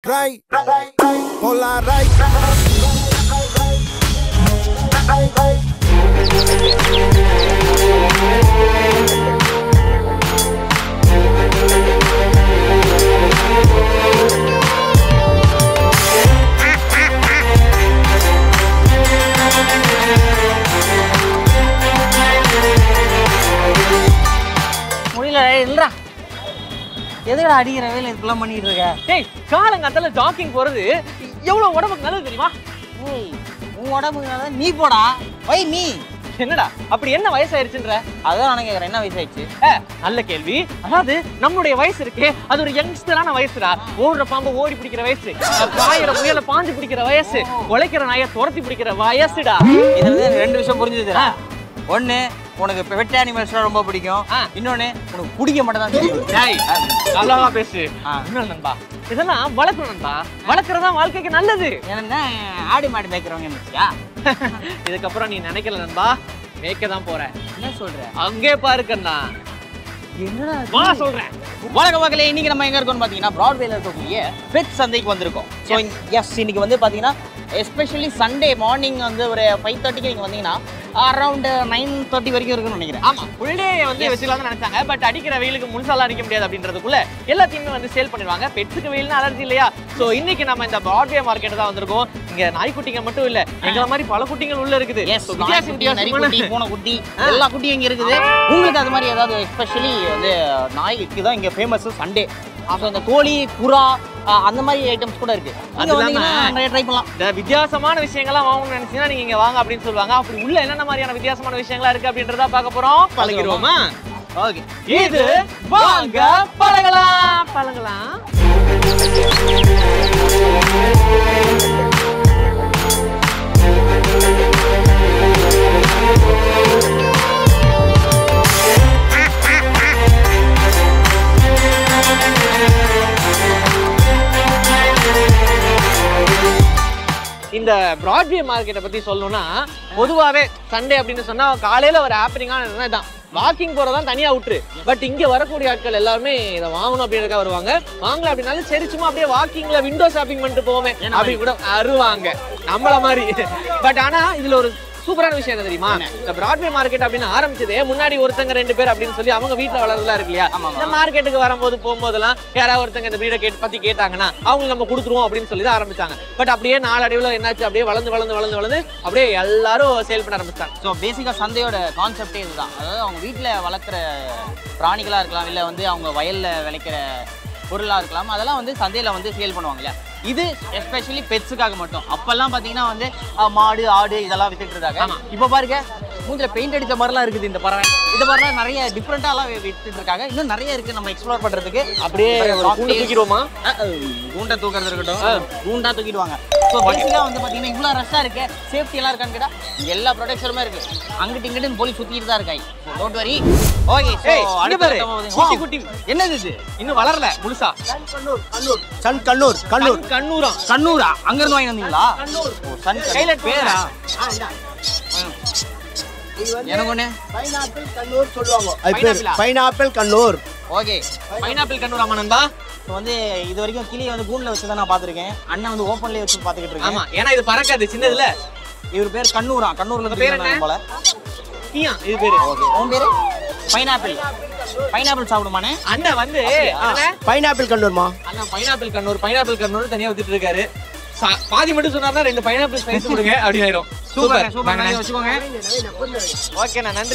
right, por la right. முடியல இல்லடா எதுக்குடா அடிக்கிற வேலை இதுக்கெல்லாம் பண்ணிட்டு இருக்க டேய் காலங்காத்தால ஜாக்கிங் போறது எவ்வளவு உடம்புக்கு நல்லது தெரியுமா ஏய் உன் உடம்புக்கு நல்லது நீ போடா வை நீ என்னடா அப்படி என்ன வயசாயிருச்சுன்ற அதான் நான் கேட்குறேன் என்ன வயசாயிடுச்சு ஏ, நல்ல கேள்வி அதாவது நம்மளுடைய வயசு இருக்கே அது ஒரு யங்ஸ்டரான வயசுடா ஓடுற பாம்பு ஓடி பிடிக்கிற வயசு பாயிர முயல பாஞ்சு பிடிக்கிற வயசு உழைக்கிற நாயை துரத்தி பிடிக்கிற வயசுடா இதுல இருந்து எனக்கு ரெண்டு விஷயம் புரிஞ்சுது ஒண்ணு உனக்கு பெட் அனிமல்ஸ்லாம் ரொம்ப பிடிக்கும் ஆ. இன்னொன்னு உனக்கு குடிக்க மட்டும் தான் தெரியும் டேய் நல்லாவா பேசு ஆ. இன்னும் நண்பா இதெல்லாம் வளர்க்கணும் நண்பா வளர்க்கறதா வாழ்க்கைக்கு நல்லது ஏன்னா ஆடு மாடு மேய்க்கிறவங்க இருந்துச்சியா இதுக்கப்புறம் நீ நினைக்கல நண்பா மேய்க்க தான் போற என்ன சொல்ற அங்கே பாரு கண்ணா என்னடா வா சொல்றேன் உலக வகையில இன்னைக்கு நம்ம எங்க இருக்கோம்னு பாத்தீங்கன்னா பிராட்வேல இருக்கக்கூடிய பெட் சந்தைக்கு வந்திருக்கோம் ஸோ எஸ் இன்னைக்கு வந்து பாத்தீங்கன்னா எஸ்பெஷலி சண்டே மார்னிங் வந்து ஒரு ஃபைவ் தேர்ட்டிக்கு நீங்க வந்தீங்கன்னா அரௌண்ட் நைன் தேர்ட்டி வரைக்கும் இருக்குன்னு நினைக்கிறேன் ஆமா ஃபுல் டே வந்து வச்சுக்கலாம்னு நினைச்சாங்க பட் அடிக்கிற வெயிலுக்கு முழுசாலாம் அடிக்க முடியாது அப்படின்றதுக்குள்ள எல்லாத்தையுமே வந்து சேல் பண்ணிடுவாங்க பெட்ஸுக்கு வெயில்னு அலர்ஜி இல்லையா சோ இன்னைக்கு நம்ம இந்த பிராட்வே மார்க்கெட் தான் வந்திருக்கோம் இங்க நாய்க்குட்டிங்க மட்டும் இல்ல எங்கள மாதிரி பல குட்டிகள் உள்ள இருக்குது எஸ் So, வித்தியாச வித்தியாசம் நரிக்குட்டி வித்தியாசமான பூனைக்குட்டி எல்லா குட்டியும் இங்க இருக்குது உங்களுக்கு அது மாதிரி ஏதாவது எஸ்பெஷலி வந்து நாய்க்கு தான் இங்க ஃபேமஸ் சண்டே அப்புறம் இந்த கோழி புறா அஹ், அந்த மாதிரி ஐட்டம்ஸ் கூட இருக்கு அது அது இல்லாம- வந்தீங்கன்னா நிறைய ட்ரை பண்ணலாம் இந்த வித்தியாசமான விஷயங்கள்லாம் வாங்கணும்னு நினைச்சீங்கன்னா நீங்க இங்க வாங்க அப்படின்னு சொல்லுவாங்க அப்படி உள்ள என்னென்ன மாதிரியான வித்தியாசமான விஷயங்களா இருக்கு அப்படின்றத பார்க்க போறோம் பழகிடுவோமா ஓகே இது வாங்க பழகலாம் பழகலாம் இந்த பிராட்வே மார்க்கெட்டை பத்தி சொல்லணும்னா பொதுவாவே சண்டே அப்படின்னு சொன்னா காலையில ஒரு ஹாப்பனிங்கான இதான் வாக்கிங் போறதான் தனியா விட்டுரு பட் இங்க வரக்கூடிய ஆட்கள் எல்லாருமே இதை வாங்கணும் அப்படின்றதுக்காக வருவாங்க வாங்கல அப்படின்னாலும் சரி சும்மா அப்படியே வாக்கிங்ல விண்டோ ஷாப்பிங் பண்ணிட்டு போவோமே அப்படி கூட வருவாங்க நம்மள மாதிரி பட் ஆனா இதுல ஒரு சூப்பரான விஷயம் என்ன தெரியுமா இந்த பிராட்வே மார்க்கெட் அப்படின்னு ஆரம்பிச்சதே முன்னாடி ஒருத்தங்க ரெண்டு பேர் அப்படின்னு சொல்லி அவங்க வீட்டுல வளர்றதா இருக்கு இல்லையா இந்த மார்க்கெட்டுக்கு வரும்போது போகும்போதெல்லாம் யாராவது ஒருத்தங்க இந்த வீடை கேட்டு பத்தி கேட்டாங்கன்னா அவங்க நம்ம கொடுத்துருவோம் அப்படின்னு சொல்லி தான் ஆரம்பிச்சாங்க பட் அப்படியே நாளடைவுல என்னாச்சு அப்படியே வளர்ந்து வளர்ந்து வளர்ந்து வளர்ந்து அப்படியே எல்லாரும் சேல் பண்ண ஆரம்பிச்சாங்க ஸோ பேசிக்காக சந்தையோட கான்செப்டே இதுதான் அதாவது அவங்க வீட்டில் வளர்க்குற பிராணிகளாக இருக்கலாம் இல்லை வந்து அவங்க வயலில் விளைக்கிற பொருளாக இருக்கலாம் அதெல்லாம் வந்து சந்தையில் வந்து சேல் பண்ணுவாங்க இல்லையா இது எஸ்பெஷலி பெட்ஸுக்காக மட்டும் அப்போல்லாம் பார்த்தீங்கன்னா வந்து அஹ், மாடு ஆடு இதெல்லாம் வித்துட்டு இருந்தாங்க இப்போ பாருங்க மூஞ்சில பெயிண்ட் அடிச்ச மாதிரிலாம் இருக்குது இந்த பறவை இந்த மாதிரிலாம் நிறைய டிஃப்ரெண்ட்டாலாம் வித்துட்டு இருக்காங்க இன்னும் நிறைய இருக்கு நம்ம எக்ஸ்ப்ளோர் பண்றதுக்கு அப்படியே ஒரு கூண்டு தூக்கிடுவோமா கூண்டை தூக்குறது இருக்கட்டும் கூண்டா தூக்கிடுவாங்க ஸோ பேசிக்காக வந்து பார்த்தீங்கன்னா இவ்வளோ ரஷ்ஷாக இருக்கு சேஃப்டி எல்லாம் இருக்கான்னு கேட்டால் இங்க எல்லா ப்ரொடெக்ஷனுமே இருக்கு அங்கிட்டு இங்கிட்டு போலீஸ் சுற்றிட்டு தான் இருக்காய் டோன்ட் வரி ஓகே ஏய், இங்க பாரு. குட்டி, குட்டி. என்னது இது இன்னும் வளரல முழுசா சன் கண்ணூர் கண்ணூர் கண் கண்ணூரா கண்ணூரா அங்க இருந்து வாங்கி வந்தீங்களா ஓ, சன் கையில பேரா எனக்கு ஒண்ணு பைனாப்பிள் கண்ணூர் சொல்லுவாங்க அது பேர் Pineapple-ஆ? பைனாப்பிள் கண்ணூர் ஓகே பைனாப்பிள் கண்ணூராமா நண்பா இப்போ வந்து இது வரைக்கும் கிளியை வந்து கூண்டில் வச்சு தான் நான் பார்த்துருக்கேன் அண்ணன் வந்து ஓப்பன்லேயே வச்சு பார்த்துக்கிட்டு இருக்கேன் ஆமா ஏன்னா இது பறக்காது சின்னதுல இவர் பேர் கண்ணூரா கண்ணூர்ல உங்க பேர் இருந்து என்ன? போல கியா இது பேரு உன் பேரு பைனாப்பிள் பைனாப்பிள் சாப்பிடுமானே அண்ணன் வந்து அண்ணன் பைனாப்பிள் கண்ணூர்மா அண்ணா பைனாப்பிள் கண்ணூர் பைனாப்பிள் கண்ணூர் தனியா வித்துட்டு இருக்காரு சா- பாதி மட்டும் சொன்னார்னா ரெண்டு பைனாப்பிள் சைஸ் கொடுங்க அப்படி ஆயிடும் சூப்பர் சூப்பர் நிறைய வச்சுக்கோங்க ஓகேண்ணா நன்றி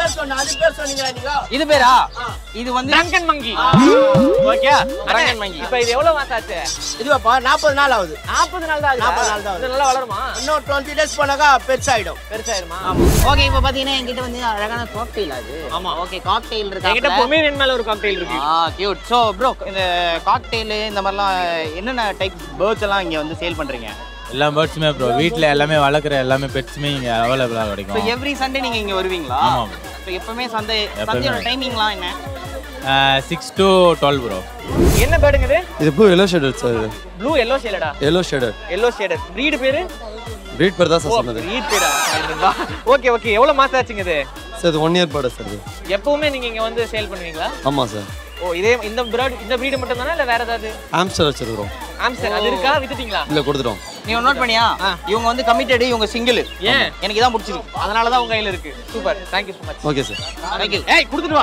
இது பேரா இது வந்து drunken monkey okay Drunken monkey. இப்போ இது எவ்வளவு மாசாச்சு இதுவாப்பா நாற்பது நாள் ஆகுது நாற்பது நாள் தான் ஆகுதா? 40 நாள் தான் ஆகுது. இது நல்லா வளருமா இன்னும் டுவெண்ட்டி டேஸ் போனாக்கா பெருசாயிடும் பெருசாயிருமா ஓகே இப்போ பாத்தீங்கன்னா என்கிட்ட வந்து அழகான காக்டெயில் அது ஆமா. ஓகே காக்டெயில் என்கிட்ட இருக்கா பொமேரியன் மேல ஒரு காக்டெயில் இருக்கு ஆ கியூட் ஸோ ப்ரோ இந்த காக்டெயில் இந்த மாதிரிலாம் என்னென்ன டைப் பேர்ட்ஸ் எல்லாம் இங்க வந்து சேல் பண்றீங்க எல்லா பேர்ட்ஸுமே ப்ரோ வீட்டில் எல்லாமே வளர்க்குற எல்லாமே பெட்ஸுமே இங்கே அவைலபிளாக ஸோ கிடைக்கும் எவ்ரி சண்டே நீங்க இங்க வருவீங்களா ஆமாம். ஸோ எப்பவுமே சந்தை எப்பவுமே. சந்தையோட டைமிங்லாம் என்ன சிக்ஸ் டு டுவெல் ப்ரோ என்ன பேடுங்க இது இது ப்ளூ எல்லோ ஷேடட் சார் இது ப்ளூ எல்லோ ஷேடடா yellow shaded yellow shaded breed பேரு பிரீட் பேர் தான் சார் சொன்னது breed பேரா ஓகே ஓகே எவ்வளவு மாசம் ஆச்சுங்க இது சார் இது ஒன் இயர் பேர்டு சார் இது எப்பவுமே நீங்க இங்க வந்து சேல் பண்ணுவீங்களா ஆமாம் சார் ஓ இதே இந்த பிரீட் இந்த பிரீடு மட்டும் தானே இல்ல வேற ஏதாவது ஆம்ஸ்டர் வச்சிருக்கிறோம் ஆம்ஸ்டர் அது இருக்கா வித்துட்டீங்களா இல்லை கொடுத்துட்டோம் நீ நோட் பண்ணியா இவங்க வந்து கமிட்டடு இவங்க சிங்கிள் ஏன்? எனக்கு இதான் பிடிச்சிருக்கு அதனால தான் உங்க கையில இருக்கு super thank you so much okay sir thank you ஏய் கொடுத்துட்டு வா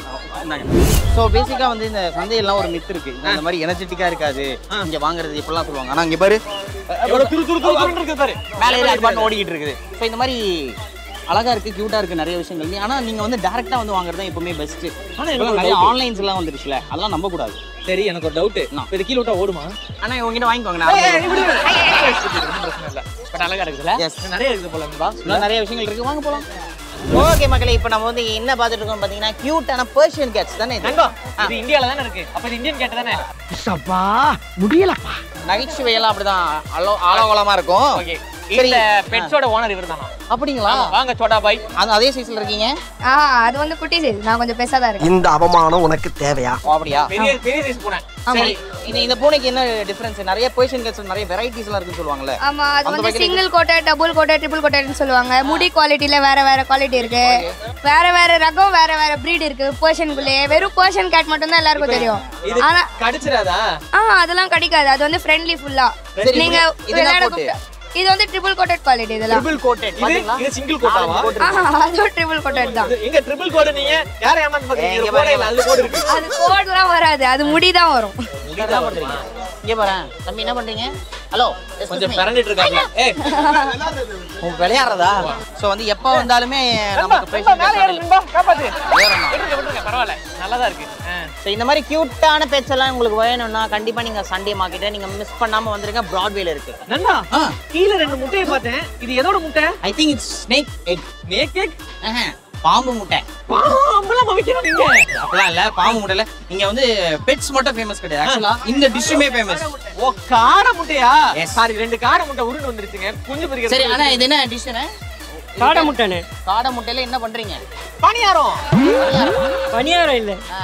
ஸோ பேசிக்காக வந்து இந்த சந்தையெல்லாம் ஒரு மித் இருக்கு இந்த மாதிரி எனர்ஜெட்டிக்காக இருக்காது இங்க வாங்குறது இப்படிலாம் சொல்லுவாங்க ஆனா இங்க பாரு எவ்வளவு துரு துரு துரு இருக்கு பாரு மேலே ஏறி அது பாட்டு ஓடிக்கிட்டு இருக்குது ஸோ இந்த மாதிரி அழகா இருக்கு கியூட்டா இருக்கு நிறைய விஷயங்கள் ஆனா நீங்க வந்து டேரக்டா வந்து வாங்குறது தான் எப்பவுமே பெஸ்ட் ஆனா எனக்கு ஒரு நிறைய doubt. ஆன்லைன்ஸ் எல்லாம் வந்துருச்சுல அதெல்லாம் நம்ப கூடாது சரி எனக்கு ஒரு டவுட் இப்போ இது கீழ விட்டா ஓடுமா ஆனா இவங்ககிட்ட வாங்கிக்கோங்க நான் பிரச்சனை இல்ல பட் அழகா இருக்குதுல Yes. நிறைய இருக்குது போல நண்பா இன்னும் நிறைய விஷயங்கள் இருக்கு வாங்க போலாம் ஓகே மக்களே இப்போ நம்ம வந்து என்ன பார்த்துட்டு இருக்கோம் பார்த்தீங்கன்னா கியூட்டான பர்ஷியன் கேட்ஸ் தானே இது நண்பா இது இந்தியால தானே இருக்கு அப்ப இது இந்தியன் கேட் தானே நகைச்சுவையெல்லாம் அப்படிதான் அலோ ஆலோகலமா இருக்கும் ஓகே சரி. இந்த பெட்ஸோட ஓனர் இவர் தானா அப்படிங்களா வாங்க சோட்டா பாய் அது அதே சைஸ்ல இருக்கீங்க ஆ அது வந்து குட்டி சைஸ் நான் கொஞ்சம் பெருசா தான் இருக்கேன் இந்த அவமானம் உனக்கு தேவையா ஓ, அப்படியா பெரிய பெரிய சைஸ் போனேன் சரி இந்த இந்த பூனைக்கு என்ன டிஃபரன்ஸ் நிறைய பர்ஷியன் கேட்ஸ் நிறைய வெரைட்டிஸ் எல்லாம் இருக்குன்னு சொல்லுவாங்கல்ல ஆமா அது அந்த வந்து வகையில சிங்கிள் கோட்டை டபுள் கோட்டை ட்ரிபிள் கோட்டைன்னு சொல்லுவாங்க முடி குவாலிட்டில வேற வேற குவாலிட்டி இருக்கு வேற வேற ரகம் வேற வேற breed இருக்கு பர்ஷனுக்குள்ளேயே வெறும் பர்ஷன் கேட் மட்டும் தான் எல்லாருக்கும் தெரியும் இது ஆனா கடிச்சிராதா ஆ அதெல்லாம் கிடைக்காது அது வந்து ஃப்ரெண்ட்லி ஃபுல்லா சரி, நீங்க இது என்ன விளையாட கோட்டு? கூப்பிட்டா- இது வந்து ட்ரிபிள் கோட்டட் குவாலிட்டி இதெல்லாம் ட்ரிபிள் கோட்டட் இது பாத்தீங்களா இது சிங்கிள் கோட்டாவா ஆஹா, அதுவும் ட்ரிபிள் கோட்டட் தான் எங்க ட்ரிபிள் கோட் நீங்க யார ஏமாந்து ஏய், பாக்குறீங்க இங்க கோடை பாருங்க. இல்ல அது கோட் இருக்கு அது கோட்லாம் வராது அது முடி தான் வரும் என்ன பண்றீங்க இங்க பாரு தம்பி என்ன பண்றீங்க ஹலோ கொஞ்சம் பரண்டிட்டு இருக்காங்க ஏய் விளையாடுறதா சோ வந்து எப்ப வந்தாலுமே நமக்கு நண்பா, பேஷன் மேல ஏறு நண்பா காப்பாத்து ஏறணும் விட்டுருங்க விட்டுருங்க பரவாயில்ல நல்லா தான் இருக்கு ஆ. ஸோ இந்த மாதிரி கியூட்டான பெட்ஸ் எல்லாம் உங்களுக்கு வேணும்னா கண்டிப்பா நீங்க சண்டே மார்க்கெட்டை நீங்க மிஸ் பண்ணாம வந்துருங்க பிராட்வேல இருக்கு நண்பா கீழ ரெண்டு முட்டையை பார்த்தேன் இது எதோட முட்டை I think it's snake egg நேக்கேக் பாம்பு முட்டை பாம்பெல்லாம் வைக்கிறோம் நீங்க அப்படிலாம் இல்ல பாம்பு முட்டைல இங்க வந்து பெட்ஸ் மட்டும் ஃபேமஸ் கிடையாது ஆக்சுவலா இந்த டிஷ்ஷுமே ஃபேமஸ் ஓ காடை முட்டையா Yes. சாரி ரெண்டு காடை முட்டை உருண்டு வந்துருச்சுங்க குஞ்சு பொரிக்கிறது சரி ஆனா இது என்ன டிஷ்ஷுன்னு காடை முட்டைண்ணே காடை முட்டையில என்ன பண்றீங்க பணியாரம் பணியாரம் இல்லை ஆ.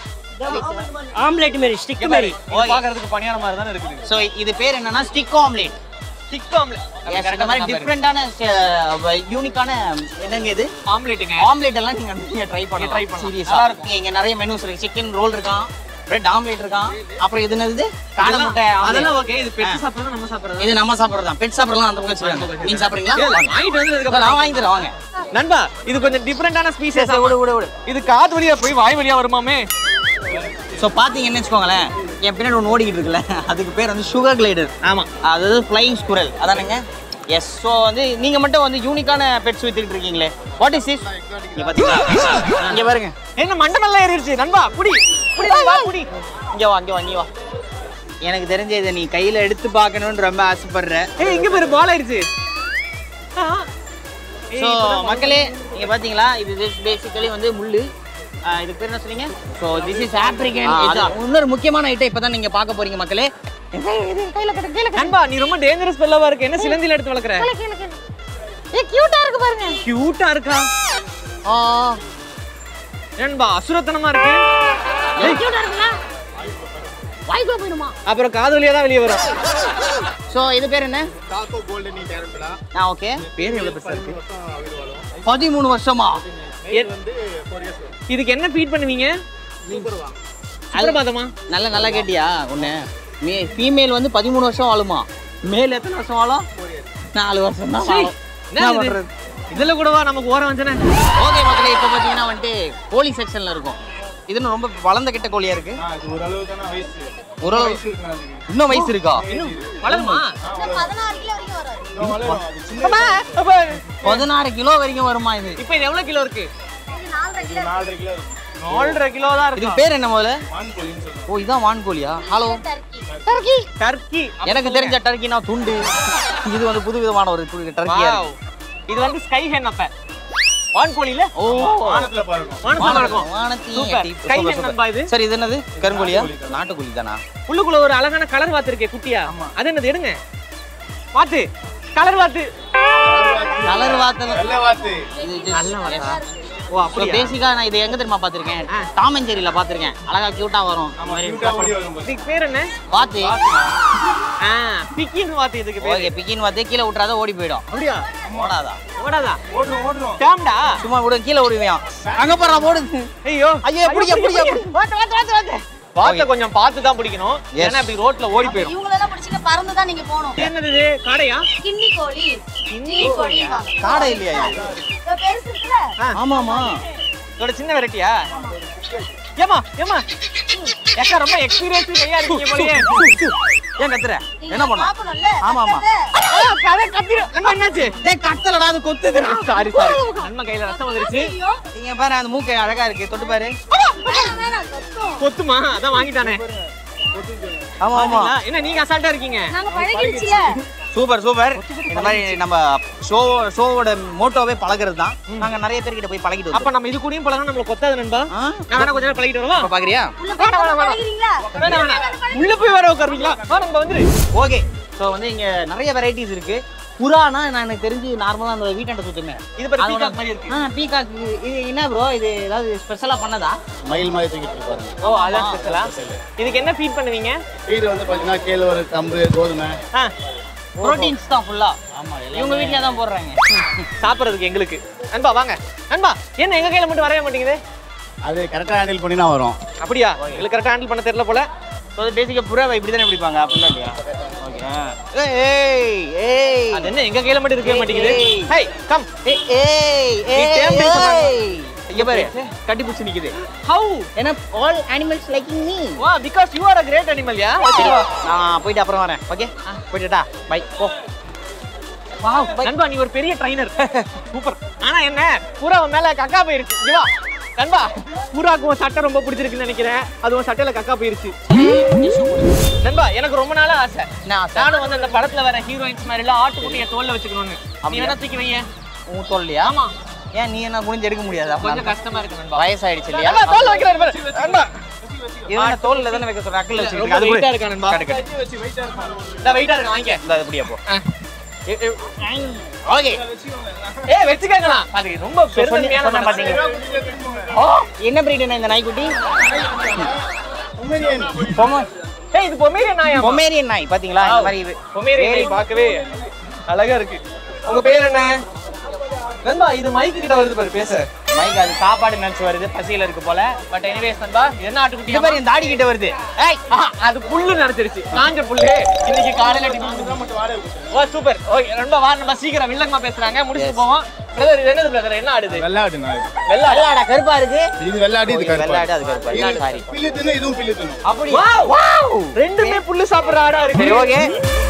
ஆம்லெட் மாரி ஸ்டிக் மாரி இது பாக்குறதுக்கு பணியாரம் மாதிரி தானே இருக்குது ஸோ இது பேர் என்னன்னா ஸ்டிக் ஆம்லேட் டிக் ஆம்லெட் இந்த மாதிரி டிஃப்ரெண்டான யூனிக்கான என்னங்க இது ஆம்லெட்டுங்க ஆம்லெட் எல்லாம் நீங்க நீங்க ட்ரை பண்ணி ட்ரை பண்ணி சீரியஸா இருக்கு இங்க நிறைய மெனூஸ் இருக்கு சிக்கன் ரோல் இருக்கான் பிரெட் ஆம்லெட் இருக்கான் அப்புறம் இது என்னது காடை முட்டை omelette. அதெல்லாம் ஓகே இது பெட் சாப்பிடுறது நம்ம சாப்பிடுறது இது நம்ம சாப்பிடுறது தான் பெட் சாப்பிடலாம் அந்த பக்கம் வச்சுருக்காங்க நீங்க சாப்பிடுறீங்களா வாங்க. வாங்கிட்டு வந்ததுக்கு அப்புறம் நான் வாங்கி தரேன் வாங்க நண்பா இது கொஞ்சம் டிஃபரெண்டான ஸ்பீசஸ் விடு விடு விடு இது காது வழியா போய் வாய் வழியா வருமாமே ஸோ பார்த்தீங்கன்னு வச்சுக்கோங்களேன் என் பின்னாடி ஒன்று ஓடிக்கிட்டு இருக்குல்ல அதுக்கு பேர் வந்து சுகர் கிளைடர் ஆமா அதாவது ஃப்ளைங் ஸ்குரல் அதானுங்க எஸ் ஸோ வந்து நீங்க மட்டும் வந்து யூனிக்கான பெட்ஸ் வித்துக்கிட்டு இருக்கீங்களே வாட் இஸ் இஸ் இங்க பாத்தீங்களா இங்க பாருங்க என்ன மண்டமெல்லாம் ஏறிடுச்சு நண்பா புடி புடி நண்பா புடி இங்க வா இங்க வா இங்க வா எனக்கு தெரிஞ்ச இதை நீ கையில எடுத்து பார்க்கணும்னு ரொம்ப ஆசைப்படுற ஏய் இங்க பேரு பால் ஆயிருச்சு ஆ. ஏய், ஸோ இப்பதான் மக்களே நீங்க பாத்தீங்களா இது பேசிக்கலி வந்து முள்ளு ஆ, இதுக்கு பேர் என்ன சொன்னீங்க ஸோ திஸ் இஸ் ஆப்ரிக்கன் இன்னொரு முக்கியமான ஐட்டம் இப்பதான் நீங்க பார்க்க போறீங்க மக்களே நண்பா நீ ரொம்ப டேஞ்சரஸ் பெல்லவா இருக்கு என்ன சிலந்தில எடுத்து வளர்க்குற கியூட்டா இருக்கு பாருங்க கியூட்டா இருக்கா ஆ நண்பா அசுரத்தனமா இருக்கு அப்புறம் காது வழியா தான் வெளியே வரும் ஸோ இது பேர் என்ன ஆ ஓகே பேர் எவ்வளவு பெருசா இருக்கு பதிமூணு வருஷமா இதுக்கு என்ன ஃபீட் பண்ணுவீங்க சுப்பிரபாதமா நல்ல நல்லா கேட்டியா ஒண்ணு மே ஃபீமேல் வந்து பதிமூணு வருஷம் வாழுமா மேல் எத்தனை வருஷம் வாழும் நாலு வருஷம் தான் வாழும் என்ன என்ன இது? பண்றது இதுல கூடவா நமக்கு ஓரம் வந்துனே ஓகே மக்களே இப்போ பார்த்தீங்கன்னா வந்துட்டு கோழி செக்ஷன்ல இருக்கும் இது இன்னும் ரொம்ப வளர்ந்த கிட்ட கோழியா இருக்கு ஓரளவு இன்னும் வயசு இருக்கா வளருமா பதினாறு கிலோ வரைக்கும் வருமா இது இப்போ இது எவ்வளவு கிலோ இருக்கு நாலரை கிலோ தான் இதுக்கு இருக்கு பேர் என்ன முதல்ல ஓ இதான் வான்கோழியா ஹலோ டர்க்கி எனக்கு தெரிஞ்ச டர்க்கினா துண்டு இது வந்து புது விதமான ஒரு து- டர்க்கியா Wow. இருக்கு இது வந்து ஸ்கை ஹென் அப்ப வான் கோழில ஓ வானத்துல இருக்கும் வானத்தையும் Super. எட்டி- கை super, என்ன super. நண்பா இது? சரி இது என்னது கருங்கோழியா நாட்டுக்கோழி தானா உள்ளுக்குள்ள ஒரு அழகான கலர் வாத்து இருக்கே குட்டியா அது என்னது எடுங்க வாத்து கலர் வாத்து கலர் வாத்தல இது நல்ல வாத்தா? ஓ ஸோ அப்படியா பேசிக்காக நான் இது எங்க தெரியுமா பார்த்திருக்கேன் டாம் அண்ட் ஜெரியில பார்த்திருக்கேன் அழகா கியூட்டா வரும் அந்த மாதிரி இதுக்கு பேர் என்ன வாத்து ஆ பிக்கின்னு வார்த்தை இதுக்கு பேரு ஓகே பிக்கின்னு பார்த்து கீழே விட்றாத ஓடி போயிடும் அப்படியா ஓடாதா ஓடாதா ஓடுறோம் ஓடுறோம் டேம்டா சும்மா விட கீழே ஓடுவியான் அங்க போறா ஓடுது ஐயோ ஐயோ, பிடிக்க, பிடிக்க, பிடிக்க. வாத்து வாத்து வாத்து வாத்து வாத்த கொஞ்சம் பார்த்து தான் பிடிக்கணும் Yes. ஏன்னா இப்படி ரோட்ல ஓடி போயிடும் இவங்களெல்லாம் பிடிச்சிட்டு பறந்து தான் நீங்க போகணும் இது என்னது இது காடையா கிண்ணி கோழி கிண்ணி கோழி காடை இல்லையா இது? பெருசு இருக்குல்ல ஆமாமா இதோட சின்ன வெரைட்டியா ஏமா ஏமா ஏக்கா ரொம்ப எக்ஸ்பீரியன்ஸ் கையா இருக்கீங்க போலயே ஏன் கத்துற என்ன பண்ண பார்க்கணும்ல ஆமா ஆமா ஆ, கதை கத்திரும் நண்பா என்னாச்சு டேய் கத்தலடா அது கொத்துது சாரி சாரி நண்பன் கையில ரத்தம் வந்துருச்சு நீங்க பாரு அந்த மூக்கு அழகா இருக்கு தொட்டு பாரு வேணாம், வேணாம், கத்தும். கொத்துமா அதான் வாங்கிட்டானே ஆமா ஆமா பாத்தீங்களா? என்ன நீங்க அசால்ட்டா இருக்கீங்க நாங்க பழகிடுச்சுல சூப்பர் சூப்பர் இந்த மாதிரி நம்ம ஷோ ஷோவோட மோட்டோவே பழகுறது தான் நாங்க நிறைய பேர்கிட்ட போய் பழகிட்டு அப்ப நம்ம இது கூடயும் பழகணும் நம்மள கொத்தாது நண்பா ஆ? நான் வேணா கொஞ்ச நேரம் பழகிட்டு வரவா இப்ப பாக்குறியா உள்ள போய் வேணாம், வேணாம். பழகிறீங்களா வேணாம் வேணாம் உள்ள போய் வர உட்காருவீங்களா வா நம்ம வந்துரு ஓகே ஸோ வந்து இங்க நிறைய வெரைட்டிஸ் இருக்கு புறானா நான் எனக்கு தெரிஞ்சு நார்மலா அந்த வீட்டாண்ட சுத்துமே இது பாரு அதோட- பீகாக் மாதிரி இருக்கு ஆ பீகாக் இது என்ன ப்ரோ இது ஏதாவது ஸ்பெஷலா பண்ணதா மயில் மாதிரி தூக்கிட்டு இருப்பாருங்க ஓ அதான் ஸ்பெஷலா இதுக்கு என்ன ஃபீட் பண்ணுவீங்க வீடு வந்து பார்த்தீங்கன்னா கேழ்வரகு கம்பு கோதுமை ஆ ப்ரோட்டீன்ஸ் தான் ஃபுல்லா ஆமா இவங்க வீட்லயே தான் போடுறாங்க சாப்பிடுறதுக்கு எங்களுக்கு நண்பா வாங்க நண்பா என்ன எங்க கையில மட்டும் வரவே மாட்டேங்குது அது கரெக்டாக ஹேண்டில் பண்ணி தான் வரும் அப்படியா எங்களுக்கு கரெக்டா ஹேண்டில் பண்ண தெரியல போல ஸோ பேசிக்காக புறாவை இப்படி தானே பிடிப்பாங்க அப்படிலாம் இல்லையா ஓகே ஏய் ஏய் அது என்ன எங்க கையில மட்டும் இருக்கவே மாட்டேங்குது ஏய். ஹை கம் ஏய் ஏய் நீ டேம் ஏய் சொன்னாங்க. ஏய். இங்க பாரு கட்டி பிடிச்சி நிக்குது ஹவு ஏன்னா ஆல் அனிமல்ஸ் லைக்கிங் மீ வா because you are a great animal yeah நான் போயிட்டு அப்புறம் வரேன் ஓகே போயிட்டுடா பை போ வாவ் நண்பா நீ ஒரு பெரிய ட்ரைனர் சூப்பர் ஆனா என்ன பூரா உன் மேல கக்கா போயிருச்சு இங்க வா நண்பா பூராக்கு உன் சட்டை ரொம்ப பிடிச்சிருக்குன்னு நினைக்கிறேன் அது உன் சட்டையில கக்கா போயிருச்சு நண்பா எனக்கு ரொம்ப நாளா ஆசை என்ன ஆசை? நானும் வந்து அந்த படத்துல வர ஹீரோயின்ஸ் மாதிரி எல்லாம் ஆட்டுக்குட்டிய தோல்ல வச்சுக்கணும்னு நீ வேணா தூக்கி வையேன் உன் தோல்லையா ஆமா ஏன் நீ என்ன குனிஞ்சு எடுக்க முடியாது கொஞ்சம் கஷ்டமா இருக்கு நண்பா வயசாயிடுச்சு இல்லையா நண்பா தோல்ல வைக்கிறாரு பாரு. நண்பா இவன் தோல்ல தானே வைக்க சொல்ற அக்கல்ல ரொம்ப வச்சுக்கிட்டு வெயிட்டா இருக்கா நண்பா கட்டு, கட்டு. இந்த வெயிட்டா இருக்கு வாங்கிக்க இந்த இப்படியா போ ஓகே ஏய் வெச்சுக்கங்கடா அது ரொம்ப பெருமையான சொன்னேன் பாத்தீங்களா? ஓ என்ன பிரீடுனா இந்த நாய்க்குட்டி பொம- ஏய் இது பொமேரியன் நாயா பொமேரியன் நாய் பாத்தீங்களா இந்த மாதிரி இது பொமேரியன் நாய் பார்க்கவே அழகா இருக்கு உங்க பேர் என்ன நண்பா இது மைக்கு கிட்ட வருது பாரு பேச மைக் அது சாப்பாடு நினைச்சு வருது பசியில இருக்கு போல பட் எனிவேஸ் நண்பா என்ன ஆட்டுக்குட்டி இது மாதிரி இந்த தாடி கிட்ட வருது ஏய் ஆஹா, அது புல்லு நினைச்சிருச்சு காஞ்ச புல்லு இன்னைக்கு காலையில டிஃபன் ஓ சூப்பர் ஓகே நண்பா வா நம்ம சீக்கிரம் வில்லங்கமா பேசுறாங்க முடிச்சுட்டு போவோம் பிரதர் இது என்னது பிரதர் என்ன ஆடுது வெள்ளாடு நாய் வெள்ளை வெள்ளாடா கருப்பா இருக்கு இது வெள்ளாடு இது கருப்பு வெள்ளாடு அது கருப்பா சாரி பில்லு தின்னு இதுவும் பில்லு தின்னும் அப்படி வாவ் வாவ் ரெண்டுமே புல்லு சாப்பிடுற ஆடா இருக்கு சரி ஓகே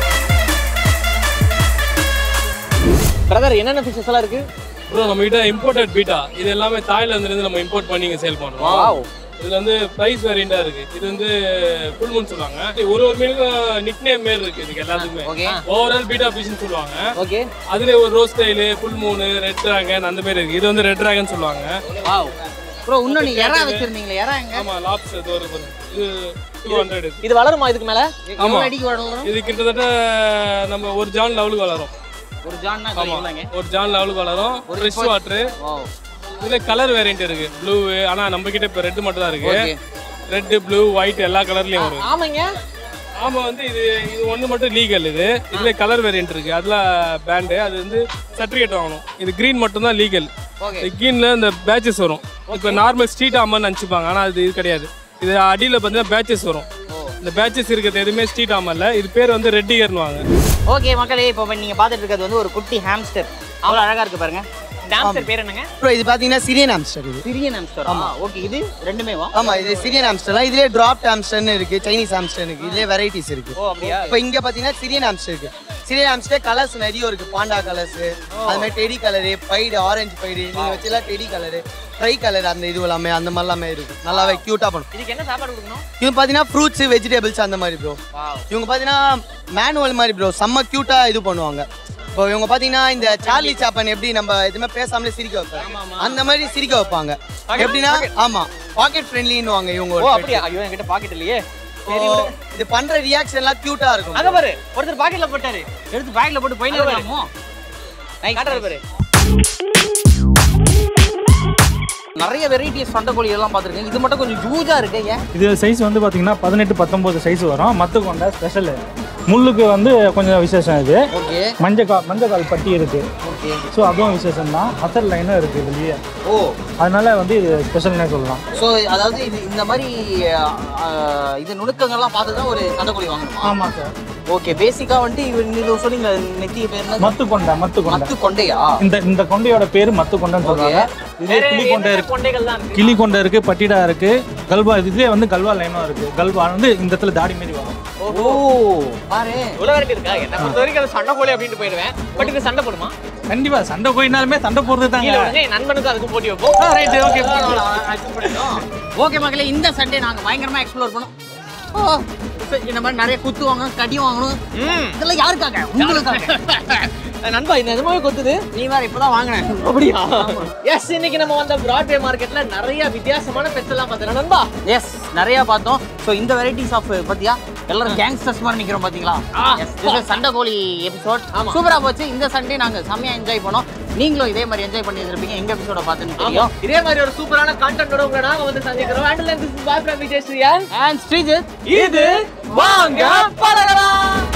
பிரதர் என்னென்ன ஃபிஷஸ் எல்லாம் இருக்கு ப்ரோ நம்ம கிட்ட இம்போர்ட்டட் பீட்டா இது எல்லாமே தாய்லாந்துல இருந்து நம்ம இம்போர்ட் பண்ணி இங்க சேல் பண்றோம் வாவ் இதுல வந்து பிரைஸ் வேரியண்டா இருக்கு இது வந்து ஃபுல் மூன் சொல்லுவாங்க ஒரு ஒரு மீனுக்கும் நிக் நேம் மாரி இருக்கு இதுக்கு எல்லாத்துக்குமே ஓகே ஓவரால் பீட்டா ஃபிஷ்னு சொல்லுவாங்க ஓகே அதுல ஒரு ரோஸ் ஸ்டைலு ஃபுல் மூணு ரெட் டிராகன் அந்த மாதிரி இருக்கு இது வந்து ரெட் டிராகன் சொல்லுவாங்க வாவ் ப்ரோ இன்னொன்னு எறா வச்சிருந்தீங்களே எறா எங்க ஆமா லாப்ஸ் இது ஒரு இது டூ ஹண்ட்ரட் இது வளருமா இதுக்கு மேல ஆமா எவ்வளவு அடிக்கு வளரும் இது கிட்டத்தட்ட நம்ம ஒரு ஜான் லெவலுக்கு வளரும் ஒரு ஜான்னா ஆமா சொல்லுங்க ஒரு ஜான் லெவலுக்கு வளரும் ஃப்ரெஷ் வாட்டர் ஓ இதுல கலர் வேரியன்ட் இருக்கு ப்ளூ ஆனா நம்ம கிட்ட இப்ப ரெட் மட்டும் தான் இருக்கு ஓகே ரெட் ப்ளூ ஒயிட் எல்லா கலர்லயும் வரும் ஆமாங்க ஆமா வந்து இது இது ஒண்ணு மட்டும் லீகல் இது இதுல கலர் வேரியன்ட் இருக்கு அதுல பேண்டு அது வந்து சர்டிஃபிகேட் வாங்கணும் இது கிரீன் மட்டும் தான் லீகல் ஓகே கிரீன்ல இந்த பேட்சஸ் வரும் இப்போ நார்மல் ஸ்ட்ரீட் ஆமன்னு நினச்சிப்பாங்க ஆனா அது இது கிடையாது இது அடியில பார்த்தீங்கன்னா பேட்சஸ் வரும் இந்த பேட்சஸ் இருக்கிறது எதுவுமே ஸ்ட்ரீட் ஆமல்ல இது பேர் வந்து ரெட் இயர்னு வாங்க ஓகே மக்களே இப்போ நீங்க பார்த்துட்டு இருக்கிறது வந்து ஒரு குட்டி ஹாம்ஸ்டர் அவ்வளோ அழகா இருக்கு பாருங்க டான்சர் பேர் என்னங்க ப்ரோ இது பார்த்தீங்கன்னா சிரியன் ஆம்ஸ்டர் இது சிரியன் ஹாம்ஸ்டர் ஆமா ஓகே இது ரெண்டுமே வா ஆமா இது சிரியன் ஆம்ஸ்டர்லாம் இதுலேயே ட்ராப் ஆம்ஸ்டர்னு இருக்கு சைனீஸ் ஆம்ஸ்டர் இருக்கு இதுலேயே வெரைட்டிஸ் இருக்கு ஓ அப்படியா இப்போ இங்க பார்த்தீங்கன்னா சிரியன் ஆம்ஸ்டர் இருக்கு சிரியன் ஆம்ஸ்டர் கலர்ஸ் நிறைய இருக்கு பாண்டா கலர்ஸ் அது மாதிரி teddy colour pied orange pied நீங்க வச்சலாம் டெடி கலரு ட்ரை கலர் அந்த இது எல்லாமே அந்த மாதிரி எல்லாமே இருக்கு நல்லாவே க்யூட்டா பண்ணும் இதுக்கு என்ன சாப்பாடு கொடுக்கணும் இவங்க பார்த்தீங்கன்னா ஃப்ரூட்ஸ் வெஜிடபிள்ஸ் அந்த மாதிரி ப்ரோ இவங்க பார்த்தீங்கன்னா மேனுவல் மாதிரி ப்ரோ செம்ம க்யூட்டா இது பண்ணுவாங்க இப்போ இவங்க பார்த்தீங்கன்னா இந்த சார்லி சாப்பன் எப்படி நம்ம எதுவுமே பேசாமலே சிரிக்க வைப்பாங்க அந்த மாதிரி சிரிக்க வைப்பாங்க எப்படின்னா ஆமா பாக்கெட் ஃப்ரெண்ட்லின்னு இவங்க ஓ ஒரு அப்படியா ஐயோ என்கிட்ட பாக்கெட் இல்லையே சரி இது பண்ற ரியாக்ஷன் எல்லாம் க்யூட்டா இருக்கும் அங்க பாரு ஒருத்தர் பாக்கெட்ல போட்டாரு எடுத்து பேக்ல போட்டு போயிட்டு அது பாரு. இருக்கலாமோ காட்டுறது பாரு நிறைய வெரைட்டிஸ் சண்டைக்கோழி எல்லாம் பார்த்துருக்கேன் இது மட்டும் கொஞ்சம் ஜூஜா இருக்கு ஏன் இது சைஸ் வந்து பார்த்தீங்கன்னா பதினெட்டு பத்தொம்போது சைஸ் வரும் மத்து கொண்ட ஸ்பெஷல் முள்ளுக்கு வந்து கொஞ்சம் விசேஷம் இது ஓகே மஞ்சள் கா மஞ்சள் கால் பட்டி இருக்கு ஓகே ஸோ அதுவும் விசேஷம் தான் அசல் லைனும் இருக்கு இதுலயே ஓ அதனால வந்து இது ஸ்பெஷல்னே சொல்லலாம் ஸோ அதாவது இது இந்த மாதிரி அஹ், இது நுணுக்கங்கள்லாம் பார்த்து தான் ஒரு சண்டைக்கோழி வாங்கணுமா ஆமாம் சார் ஓகே பேசிக்கா வந்துட்டு இவர் இது சொன்னீங்க நெத்தி பேர் என்ன மத்து கொண்டை மத்து கொண்டை மத்து கொண்டையா இந்த இந்த கொண்டையோட பேரு மத்து கொண்டைன்னு சொல்றாங்க இதுல கிளி கொண்டை இருக்கு கொண்டைகள் தான் இருக்கு கிளி கொண்டை இருக்கு பட்டிடா இருக்கு கல்வா இதுலயே வந்து கல்வா லைனும் இருக்கு கல்வா வந்து இந்த இடத்துல தாடி மாரி வரும் ஓ பாரு இவ்வளவு வெரைட்டி இருக்கா என்ன பொறுத்த வரைக்கும் அது சண்டை கோழி அப்படின்ட்டு போயிடுவேன் பட் இது சண்டை போடுமா கண்டிப்பா சண்டை போயினாலுமே சண்டை போடுறது கீழே தாங்க விடுங்க என் நண்பனுக்கு அதுக்கும் போட்டி வைப்போம் ரைட் ஓகே ஓகே மக்களே இந்த சண்டே நாங்க பயங்கரமா எக்ஸ்ப்ளோர் பண்ணோம் ஓ, இந்த மாதிரி நிறைய குத்து வாங்கணும் கடி வாங்கணும் இதெல்லாம் யாருக்காக உங்களுக்காக நண்பா இந்த நிஜமாவே கொத்துது நீ வேற இப்பதான் வாங்கினேன் அப்படியா எஸ் இன்னைக்கு நம்ம வந்த பிராட்வே மார்க்கெட்ல நிறைய வித்தியாசமான பெட்ஸ் எல்லாம் பார்த்தோம் நண்பா எஸ் நிறைய பார்த்தோம் ஸோ இந்த வெரைட்டிஸ் ஆஃப் பாத்தியா எல்லாரும் கேங்ஸ்டர்ஸ் மாதிரி நிக்கிறோம் பாத்தீங்களா எஸ் this is சண்டை கோழி எபிசோட் சூப்பரா போச்சு இந்த சண்டே நாங்க செம்மையா என்ஜாய் பண்ணோம் நீங்களும் இதே மாதிரி என்ஜாய் பண்ணி இருப்பீங்க எங்க எபிசோட பார்த்துன்னு ஆமா. தெரியும் இதே மாதிரி ஒரு சூப்பரான கான்டென்ட்டோட உங்களை நாங்க வந்து சந்திக்கிறோம் and this is boy from Vijay Sriyan and Sreejith இது வாங்க பழகலாம்